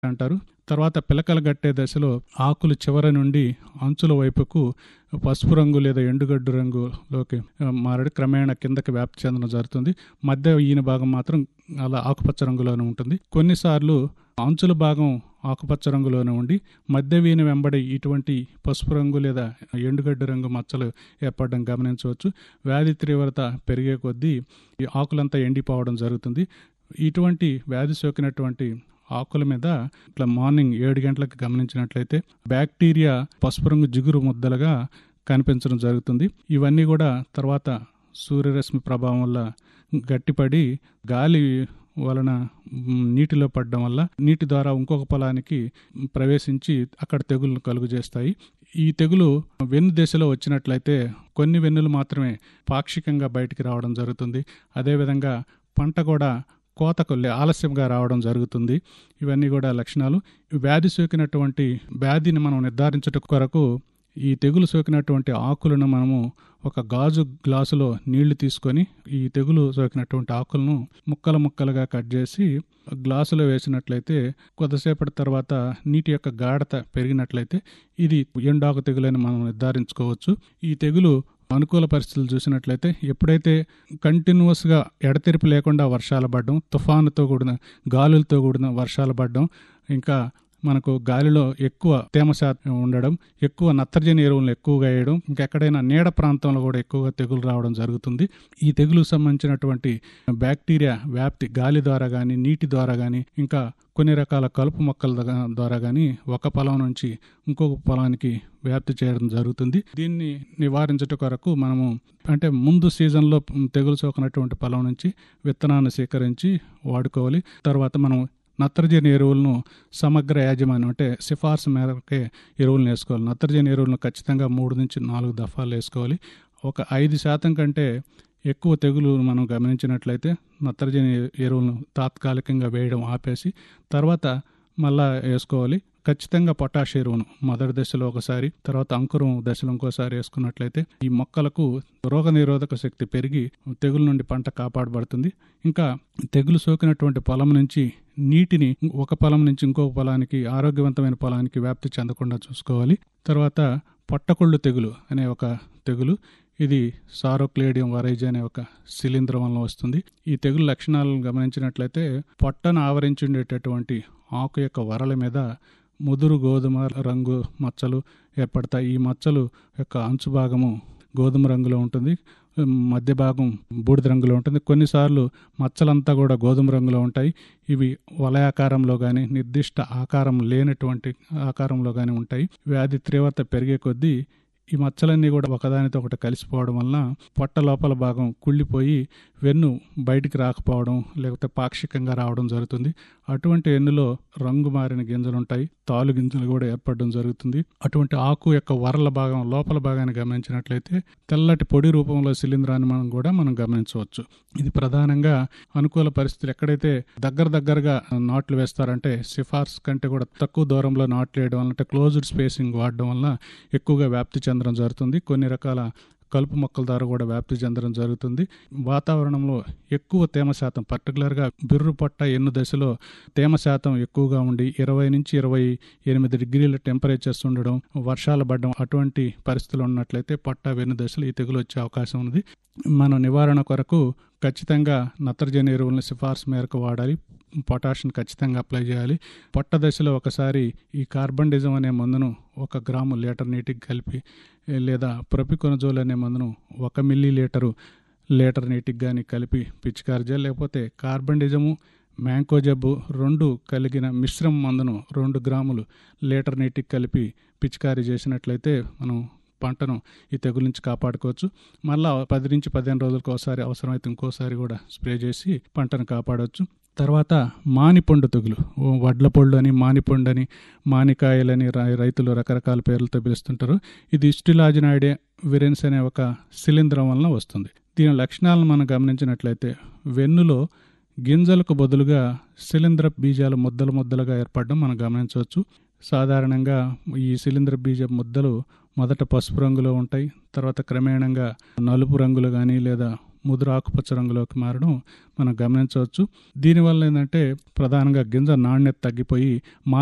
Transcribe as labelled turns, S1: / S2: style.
S1: అంటారు తర్వాత పిలకలు గట్టే దశలో ఆకులు చివర నుండి అంచుల వైపుకు పసుపు రంగు లేదా ఎండుగడ్డు రంగులోకి మారడి క్రమేణా కిందకి వ్యాప్తి చెందడం జరుగుతుంది మధ్య ఈయన భాగం మాత్రం అలా ఆకుపచ్చ రంగులోనే ఉంటుంది కొన్నిసార్లు అంచుల భాగం ఆకుపచ్చ రంగులోనే ఉండి మధ్య వీణ వెంబడి ఇటువంటి పసుపు రంగు లేదా ఎండుగడ్డి రంగు మచ్చలు ఏర్పడడం గమనించవచ్చు వ్యాధి తీవ్రత పెరిగే కొద్దీ ఈ ఆకులంతా ఎండిపోవడం జరుగుతుంది ఇటువంటి వ్యాధి సోకినటువంటి ఆకుల మీద ఇట్లా మార్నింగ్ ఏడు గంటలకు గమనించినట్లయితే బ్యాక్టీరియా పసుపు రంగు జిగురు ముద్దలుగా కనిపించడం జరుగుతుంది ఇవన్నీ కూడా తర్వాత సూర్యరశ్మి ప్రభావం వల్ల గట్టిపడి గాలి వలన నీటిలో పడడం వల్ల నీటి ద్వారా ఇంకొక పొలానికి ప్రవేశించి అక్కడ తెగులను కలుగు చేస్తాయి ఈ తెగులు వెన్ను దశలో వచ్చినట్లయితే కొన్ని వెన్నులు మాత్రమే పాక్షికంగా బయటికి రావడం జరుగుతుంది అదేవిధంగా పంట కూడా కోతకు ఆలస్యంగా రావడం జరుగుతుంది ఇవన్నీ కూడా లక్షణాలు వ్యాధి సోకినటువంటి వ్యాధిని మనం నిర్ధారించుట కొరకు ఈ తెగులు సోకినటువంటి ఆకులను మనము ఒక గాజు గ్లాసులో నీళ్లు తీసుకొని ఈ తెగులు సోకినటువంటి ఆకులను ముక్కలు ముక్కలుగా కట్ చేసి గ్లాసులో వేసినట్లయితే కొద్దిసేపటి తర్వాత నీటి యొక్క గాఢత పెరిగినట్లయితే ఇది ఎండాకు తెగులని మనం నిర్ధారించుకోవచ్చు ఈ తెగులు అనుకూల పరిస్థితులు చూసినట్లయితే ఎప్పుడైతే కంటిన్యూస్గా ఎడతెరిపి లేకుండా వర్షాలు పడడం తుఫానుతో కూడిన గాలులతో కూడిన వర్షాలు పడడం ఇంకా మనకు గాలిలో ఎక్కువ తేమ శాతం ఉండడం ఎక్కువ నత్రజని ఎరువులను ఎక్కువగా వేయడం ఇంకెక్కడైనా నీడ ప్రాంతంలో కూడా ఎక్కువగా తెగులు రావడం జరుగుతుంది ఈ తెగులుకు సంబంధించినటువంటి బ్యాక్టీరియా వ్యాప్తి గాలి ద్వారా కానీ నీటి ద్వారా కానీ ఇంకా కొన్ని రకాల కలుపు మొక్కల ద్వారా కానీ ఒక పొలం నుంచి ఇంకొక పొలానికి వ్యాప్తి చేయడం జరుగుతుంది దీన్ని నివారించట కొరకు మనము అంటే ముందు సీజన్లో తెగులు సోకినటువంటి పొలం నుంచి విత్తనాన్ని సేకరించి వాడుకోవాలి తర్వాత మనం నత్రజని ఎరువులను సమగ్ర యాజమాన్యం అంటే సిఫార్సు మేరకే ఎరువులను వేసుకోవాలి నత్రజని ఎరువులను ఖచ్చితంగా మూడు నుంచి నాలుగు దఫాలు వేసుకోవాలి ఒక ఐదు శాతం కంటే ఎక్కువ తెగులు మనం గమనించినట్లయితే నత్రజని ఎరువులను తాత్కాలికంగా వేయడం ఆపేసి తర్వాత మళ్ళా వేసుకోవాలి ఖచ్చితంగా పొటాష్ ఎరువును మొదటి దశలో ఒకసారి తర్వాత అంకురం దశలో ఇంకోసారి వేసుకున్నట్లయితే ఈ మొక్కలకు రోగ నిరోధక శక్తి పెరిగి తెగుల నుండి పంట కాపాడబడుతుంది ఇంకా తెగులు సోకినటువంటి పొలం నుంచి నీటిని ఒక పొలం నుంచి ఇంకొక పొలానికి ఆరోగ్యవంతమైన పొలానికి వ్యాప్తి చెందకుండా చూసుకోవాలి తర్వాత పొట్టకొళ్ళు తెగులు అనే ఒక తెగులు ఇది సారోక్లేడియం వరైజ్ అనే ఒక శిలీంధ్రం వలన వస్తుంది ఈ తెగులు లక్షణాలను గమనించినట్లయితే పొట్టను ఆవరించి ఉండేటటువంటి ఆకు యొక్క వరల మీద ముదురు గోధుమ రంగు మచ్చలు ఏర్పడతాయి ఈ మచ్చలు యొక్క అంచు భాగము గోధుమ రంగులో ఉంటుంది మధ్య భాగం బూడిద రంగులో ఉంటుంది కొన్నిసార్లు మచ్చలంతా కూడా గోధుమ రంగులో ఉంటాయి ఇవి వలయాకారంలో కానీ నిర్దిష్ట ఆకారం లేనటువంటి ఆకారంలో కానీ ఉంటాయి వ్యాధి తీవ్రత పెరిగే కొద్దీ ఈ మచ్చలన్నీ కూడా ఒకదానితో ఒకటి కలిసిపోవడం వలన పొట్ట లోపల భాగం కుళ్ళిపోయి వెన్ను బయటికి రాకపోవడం లేకపోతే పాక్షికంగా రావడం జరుగుతుంది అటువంటి వెన్నులో రంగు మారిన గింజలు ఉంటాయి తాలు గింజలు కూడా ఏర్పడడం జరుగుతుంది అటువంటి ఆకు యొక్క వరల భాగం లోపల భాగాన్ని గమనించినట్లయితే తెల్లటి పొడి రూపంలో శిలీంధ్రాన్ని మనం కూడా మనం గమనించవచ్చు ఇది ప్రధానంగా అనుకూల పరిస్థితులు ఎక్కడైతే దగ్గర దగ్గరగా నాట్లు వేస్తారంటే సిఫార్స్ కంటే కూడా తక్కువ దూరంలో నాట్లు వేయడం వల్ల అంటే క్లోజ్డ్ స్పేసింగ్ వాడడం వల్ల ఎక్కువగా వ్యాప్తి చెందడం జరుగుతుంది కొన్ని రకాల కలుపు మొక్కల ద్వారా కూడా వ్యాప్తి చెందడం జరుగుతుంది వాతావరణంలో ఎక్కువ తేమ శాతం పర్టికులర్గా బిర్రు పొట్ట ఎన్ను దశలో తేమ శాతం ఎక్కువగా ఉండి ఇరవై నుంచి ఇరవై ఎనిమిది డిగ్రీల టెంపరేచర్స్ ఉండడం వర్షాలు పడడం అటువంటి పరిస్థితులు ఉన్నట్లయితే పొట్ట వెన్ను దశలో ఈ తెగులు వచ్చే అవకాశం ఉంది మన నివారణ కొరకు ఖచ్చితంగా నత్రజని ఎరువులను సిఫార్సు మేరకు వాడాలి పొటాషియం ఖచ్చితంగా అప్లై చేయాలి పొట్ట దశలో ఒకసారి ఈ కార్బన్ డిజం అనే మందును ఒక గ్రాము లీటర్ నీటికి కలిపి లేదా ప్రొపికొనజోల్ అనే మందును ఒక మిల్లీ లీటరు లీటర్ నీటికి కానీ కలిపి పిచికారి చేయాలి లేకపోతే కార్బన్ డిజము మ్యాంకో జబ్బు రెండు కలిగిన మిశ్రమ మందును రెండు గ్రాములు లీటర్ నీటికి కలిపి పిచికారీ చేసినట్లయితే మనం పంటను ఈ తెగుల నుంచి కాపాడుకోవచ్చు మళ్ళా పది నుంచి పదిహేను రోజులకు ఒకసారి అవసరమైతే ఇంకోసారి కూడా స్ప్రే చేసి పంటను కాపాడవచ్చు తర్వాత మానిపండు తెగులు వడ్ల పొళ్ళు అని మానిపండు అని మానికాయలని రైతులు రకరకాల పేర్లతో పిలుస్తుంటారు ఇది ఇస్టిలాజినాయిడే విరెన్స్ అనే ఒక శిలీంధ్రం వలన వస్తుంది దీని లక్షణాలను మనం గమనించినట్లయితే వెన్నులో గింజలకు బదులుగా శిలీంధ్ర బీజాలు ముద్దలు ముద్దలుగా ఏర్పడడం మనం గమనించవచ్చు సాధారణంగా ఈ శిలీంధ్ర బీజ ముద్దలు మొదట పసుపు రంగులో ఉంటాయి తర్వాత క్రమేణంగా నలుపు రంగులు కానీ లేదా ముదురు ఆకుపచ్చ రంగులోకి మారడం మనం గమనించవచ్చు దీనివల్ల ఏంటంటే ప్రధానంగా గింజ నాణ్యత తగ్గిపోయి